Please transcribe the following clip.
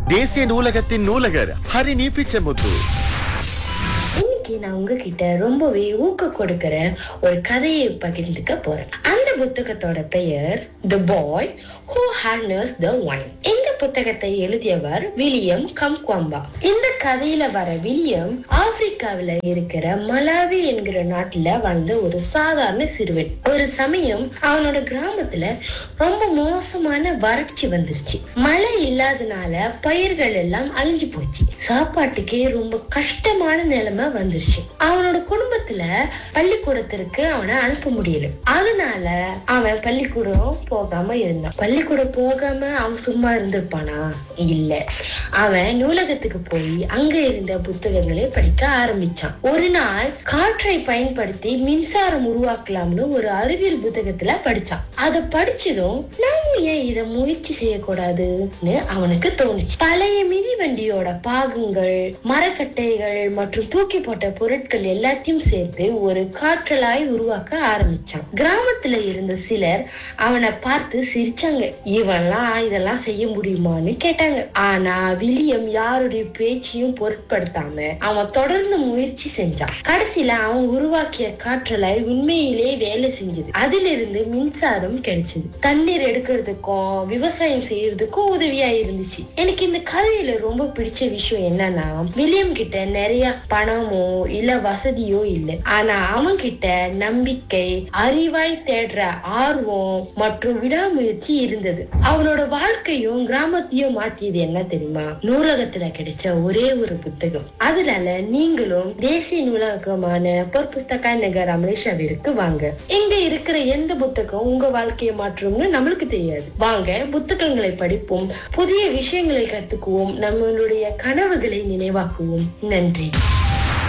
தேசிய நூலகத்தின் நூலகர் ஹரிணி பிச்சமுத்து இன்னைக்கு நான் உங்ககிட்ட ரொம்பவே ஊக்க கொடுக்கிற ஒரு கதையை பகிர்ந்துக்க போறேன் அந்த புத்தகத்தோட பெயர் the boy who harness the wind இந்த புத்தகத்தை எழுதியவர் வில்லியம் கம்குவம்பா இந்த கதையில வர வில்லியம் ஆப்பிரிக்காவில இருக்கிற மலாவி என்கிற நாட்டுல வாழ்ந்த ஒரு சாதாரண சிறுவன் ஒரு சமயம் அவனோட கிராமத்துல ரொம்ப மோசமான வறட்சி வந்துருச்சு மழை இல்லாதனால பயிர்கள் எல்லாம் அழிஞ்சு போச்சு சாப்பாட்டுக்கே ரொம்ப கஷ்டமான நிலைமை வந்துருச்சு அவனோட குடும்பத்துல பள்ளிக்கூடத்திற்கு அவனை அனுப்ப முடியல அதனால அவன் பள்ளிக்கூடம் போகாம இருந்தான் பள்ளிக்கூடம் போகாம அவன் சும்மா இருந்திருப்பானா இல்ல அவன் நூலகத்துக்கு போய் அங்க இருந்த புத்தகங்களை படிக்க ஆரம்பிச்சான் ஒரு நாள் காற்றை பயன்படுத்தி மின்சாரம் உருவாக்கலாம்னு ஒரு அறிவியல் புத்தகத்துல படிச்சான் அதை படிச்சதும் நாம ஏன் இத முயற்சி செய்யக்கூடாதுன்னு அவனுக்கு தோணுச்சு பழைய மிதிவண்டியோட பாகங்கள் மரக்கட்டைகள் மற்றும் தூக்கி போட்ட பொருட்கள் எல்லாத்தையும் சேர்த்து ஒரு காற்றலாய் உருவாக்க ஆரம்பிச்சான் கிராமத்துல இருந்த சிலர் அவனை பார்த்து சிரிச்சாங்க இவன்லாம் இதெல்லாம் செய்ய முடியுமான்னு கேட்டாங்க ஆனா வில்லியம் யாருடைய பேச்சையும் பொருட்படுத்தாம அவன் தொடர்ந்து முயற்சி செஞ்சான் கடைசியில அவன் உருவாக்கிய காற்றலாய் உண்மையிலே வேலை செஞ்சது அதிலிருந்து மின்சாரம் கிடைச்சது தண்ணீர் எடுக்கிறதுக்கும் விவசாயம் செய்யறதுக்கும் உதவியா இருந்துச்சு எனக்கு இந்த கதையில ரொம்ப பிடிச்ச விஷயம் என்னன்னா வில்லியம் கிட்ட நிறைய பணமோ இல்ல வசதியோ இல்ல ஆனா அவன் கிட்ட நம்பிக்கை அறிவாய் தேடுற ஆர்வம் மற்றும் விடாமுயற்சி இருந்தது அவனோட வாழ்க்கையும் கிராமத்தையும் மாத்தியது என்ன தெரியுமா நூலகத்துல கிடைச்ச ஒரே ஒரு புத்தகம் அதனால நீங்களும் தேசிய நூலகமான பொற்புஸ்தகா நகர் அமலேஷாவிற்கு வாங்க இங்க இருக்கிற எந்த புத்தகம் உங்க வாழ்க்கையை மாற்றும்னு நம்மளுக்கு தெரியாது வாங்க புத்தகங்களை படிப்போம் புதிய விஷயங்களை கத்துக்குவோம் நம்மளுடைய கனவுகளை நினைவாக்குவோம் நன்றி